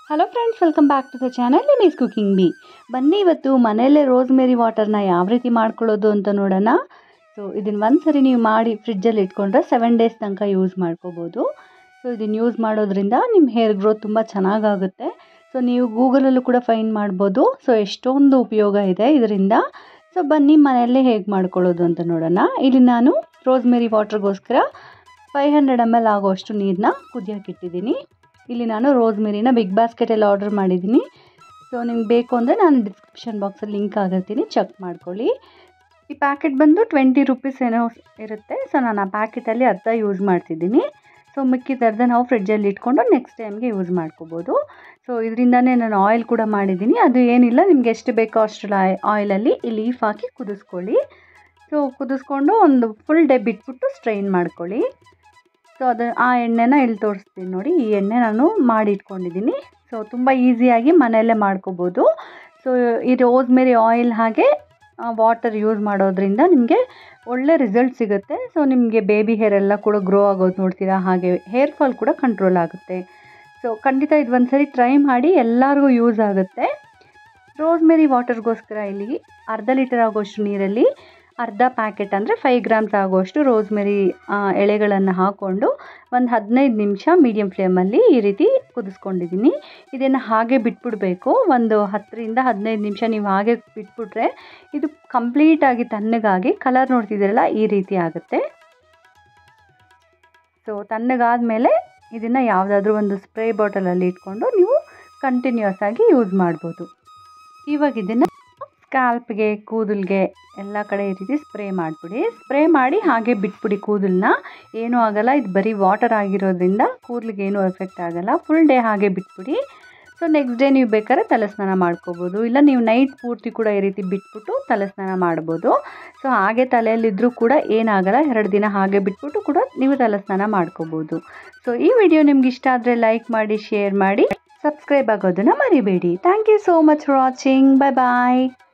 hello friends welcome back to the channel Nimi's cooking ಬಿ ಬನ್ನಿ ಇವತ್ತು ಮನೆಯಲ್ಲೇ ರೋಸ್ಮೇರಿ ವಾಟರ್ನ ಯಾವ ರೀತಿ ಮಾಡ್ಕೊಳ್ಳೋದು ಅಂತ ನೋಡೋಣ ಸೊ ಇದನ್ನು ಒಂದು ಸರಿ ನೀವು ಮಾಡಿ ಫ್ರಿಜ್ಜಲ್ಲಿ ಇಟ್ಕೊಂಡ್ರೆ ಸೆವೆನ್ ಡೇಸ್ ತನಕ ಯೂಸ್ ಮಾಡ್ಕೋಬೋದು ಸೊ ಇದನ್ನು ಯೂಸ್ ಮಾಡೋದ್ರಿಂದ ನಿಮ್ಮ ಹೇರ್ ಗ್ರೋತ್ ತುಂಬ ಚೆನ್ನಾಗಾಗುತ್ತೆ ಸೊ ನೀವು ಗೂಗಲಲ್ಲೂ ಕೂಡ ಫೈನ್ ಮಾಡ್ಬೋದು ಸೊ ಎಷ್ಟೊಂದು ಉಪಯೋಗ ಇದೆ ಇದರಿಂದ ಸೊ ಬನ್ನಿ ಮನೆಯಲ್ಲೇ ಹೇಗೆ ಮಾಡ್ಕೊಳ್ಳೋದು ಅಂತ ನೋಡೋಣ ಇಲ್ಲಿ ನಾನು ರೋಸ್ಮೇರಿ ವಾಟರ್ಗೋಸ್ಕರ ಫೈವ್ ಹಂಡ್ರೆಡ್ ಎಮ್ ಎಲ್ ಆಗೋಷ್ಟು ನೀರನ್ನ ಕುದಿಯೋಕೆ ಇಟ್ಟಿದ್ದೀನಿ ಇಲ್ಲಿ ನಾನು ರೋಸ್ಮೇರಿನ ಬಿಗ್ ಬಾಸ್ಕೆಟಲ್ಲಿ ಆರ್ಡರ್ ಮಾಡಿದ್ದೀನಿ ಸೊ ನಿಮ್ಗೆ ಬೇಕು ಅಂದರೆ ನಾನು ಡಿಸ್ಕ್ರಿಪ್ಷನ್ ಬಾಕ್ಸಲ್ಲಿ ಲಿಂಕ್ ಆಗಿರ್ತೀನಿ ಚೆಕ್ ಮಾಡ್ಕೊಳ್ಳಿ ಈ ಪ್ಯಾಕೆಟ್ ಬಂದು ಟ್ವೆಂಟಿ ರುಪೀಸ್ ಏನೋ ಇರುತ್ತೆ ಸೊ ನಾನು ಆ ಪ್ಯಾಕೆಟಲ್ಲಿ ಅರ್ಧ ಯೂಸ್ ಮಾಡ್ತಿದ್ದೀನಿ ಸೊ ಮಿಕ್ಕಿದ ಅರ್ಧ ನಾವು ಫ್ರಿಡ್ಜಲ್ಲಿ ಇಟ್ಕೊಂಡು ನೆಕ್ಸ್ಟ್ ಟೈಮ್ಗೆ ಯೂಸ್ ಮಾಡ್ಕೋಬೋದು ಸೊ ಇದರಿಂದನೇ ನಾನು ಆಯಿಲ್ ಕೂಡ ಮಾಡಿದ್ದೀನಿ ಅದು ಏನಿಲ್ಲ ನಿಮ್ಗೆ ಎಷ್ಟು ಬೇಕೋ ಅಷ್ಟು ಆಯ್ ಆಯಿಲಲ್ಲಿ ಈ ಲೀಫ್ ಹಾಕಿ ಕುದಿಸ್ಕೊಳ್ಳಿ ಸೊ ಕುದಿಸ್ಕೊಂಡು ಒಂದು ಫುಲ್ ಡೇ ಬಿಟ್ಬಿಟ್ಟು ಸ್ಟ್ರೈನ್ ಮಾಡ್ಕೊಳ್ಳಿ ಸೊ ಅದು ಆ ಎಣ್ಣೆನ ಇಲ್ಲಿ ತೋರಿಸ್ತೀನಿ ನೋಡಿ ಈ ಎಣ್ಣೆ ನಾನು ಮಾಡಿ ಇಟ್ಕೊಂಡಿದ್ದೀನಿ ಸೊ ತುಂಬ ಈಸಿಯಾಗಿ ಮನೆಯಲ್ಲೇ ಮಾಡ್ಕೋಬೋದು ಸೊ ಈ ರೋಸ್ಮೇರಿ ಆಯಿಲ್ ಹಾಗೆ ವಾಟರ್ ಯೂಸ್ ಮಾಡೋದ್ರಿಂದ ನಿಮಗೆ ಒಳ್ಳೆ ರಿಸಲ್ಟ್ ಸಿಗುತ್ತೆ ಸೊ ನಿಮಗೆ ಬೇಬಿ ಹೇರ್ ಎಲ್ಲ ಕೂಡ ಗ್ರೋ ಆಗೋದು ನೋಡ್ತೀರಾ ಹಾಗೆ ಹೇರ್ ಫಾಲ್ ಕೂಡ ಕಂಟ್ರೋಲ್ ಆಗುತ್ತೆ ಸೊ ಖಂಡಿತ ಇದು ಒಂದು ಸರಿ ಟ್ರೈ ಮಾಡಿ ಎಲ್ಲರಿಗೂ ಯೂಸ್ ಆಗುತ್ತೆ ರೋಸ್ಮೇರಿ ವಾಟರ್ಗೋಸ್ಕರ ಇಲ್ಲಿ ಅರ್ಧ ಲೀಟರ್ ಆಗೋಷ್ಟು ನೀರಲ್ಲಿ ಅರ್ಧ ಪ್ಯಾಕೆಟ್ ಅಂದರೆ ಫೈವ್ ಗ್ರಾಮ್ಸ್ ಆಗುವಷ್ಟು ರೋಸ್ಮೆರಿ ಎಳೆಗಳನ್ನು ಹಾಕ್ಕೊಂಡು ಒಂದು ಹದಿನೈದು ನಿಮಿಷ ಮೀಡಿಯಮ್ ಫ್ಲೇಮಲ್ಲಿ ಈ ರೀತಿ ಕುದಿಸ್ಕೊಂಡಿದ್ದೀನಿ ಇದನ್ನು ಹಾಗೆ ಬಿಟ್ಬಿಡಬೇಕು ಒಂದು ಹತ್ತರಿಂದ ಹದಿನೈದು ನಿಮಿಷ ನೀವು ಹಾಗೆ ಬಿಟ್ಬಿಟ್ರೆ ಇದು ಕಂಪ್ಲೀಟಾಗಿ ತಣ್ಣಗಾಗಿ ಕಲರ್ ನೋಡ್ತಿದ್ದೀರಲ್ಲ ಈ ರೀತಿ ಆಗುತ್ತೆ ಸೊ ತಣ್ಣಗಾದಮೇಲೆ ಇದನ್ನು ಯಾವುದಾದ್ರೂ ಒಂದು ಸ್ಪ್ರೇ ಬಾಟಲಲ್ಲಿ ಇಟ್ಕೊಂಡು ನೀವು ಕಂಟಿನ್ಯೂಸ್ ಆಗಿ ಯೂಸ್ ಮಾಡ್ಬೋದು ಇವಾಗ ಇದನ್ನು ಸ್ಕ್ಯಾಲ್ಪ್ಗೆ ಕೂದಲಿಗೆ ಎಲ್ಲ ಕಡೆ ಈ ರೀತಿ ಸ್ಪ್ರೇ ಮಾಡಿಬಿಡಿ ಸ್ಪ್ರೇ ಮಾಡಿ ಹಾಗೆ ಬಿಟ್ಬಿಡಿ ಕೂದಲನ್ನ ಏನೂ ಆಗೋಲ್ಲ ಇದು ಬರೀ ವಾಟರ್ ಆಗಿರೋದ್ರಿಂದ ಕೂದಲಿಗೆ ಏನೂ ಎಫೆಕ್ಟ್ ಆಗೋಲ್ಲ ಫುಲ್ ಡೇ ಹಾಗೆ ಬಿಟ್ಬಿಡಿ ಸೊ ನೆಕ್ಸ್ಟ್ ಡೇ ನೀವು ಬೇಕಾದ್ರೆ ತಲೆ ಸ್ನಾನ ಮಾಡ್ಕೋಬೋದು ಇಲ್ಲ ನೀವು ನೈಟ್ ಪೂರ್ತಿ ಕೂಡ ಈ ರೀತಿ ಬಿಟ್ಬಿಟ್ಟು ತಲೆ ಸ್ನಾನ ಮಾಡ್ಬೋದು ಸೊ ಹಾಗೆ ತಲೆಯಲ್ಲಿದ್ದರೂ ಕೂಡ ಏನಾಗಲ್ಲ ಎರಡು ದಿನ ಹಾಗೆ ಬಿಟ್ಬಿಟ್ಟು ಕೂಡ ನೀವು ತಲೆ ಸ್ನಾನ ಮಾಡ್ಕೋಬೋದು ಸೊ ಈ ವಿಡಿಯೋ ನಿಮ್ಗೆ ಇಷ್ಟ ಆದರೆ ಲೈಕ್ ಮಾಡಿ ಶೇರ್ ಮಾಡಿ ಸಬ್ಸ್ಕ್ರೈಬ್ ಆಗೋದನ್ನು ಮರಿಬೇಡಿ thank you so much for watching bye bye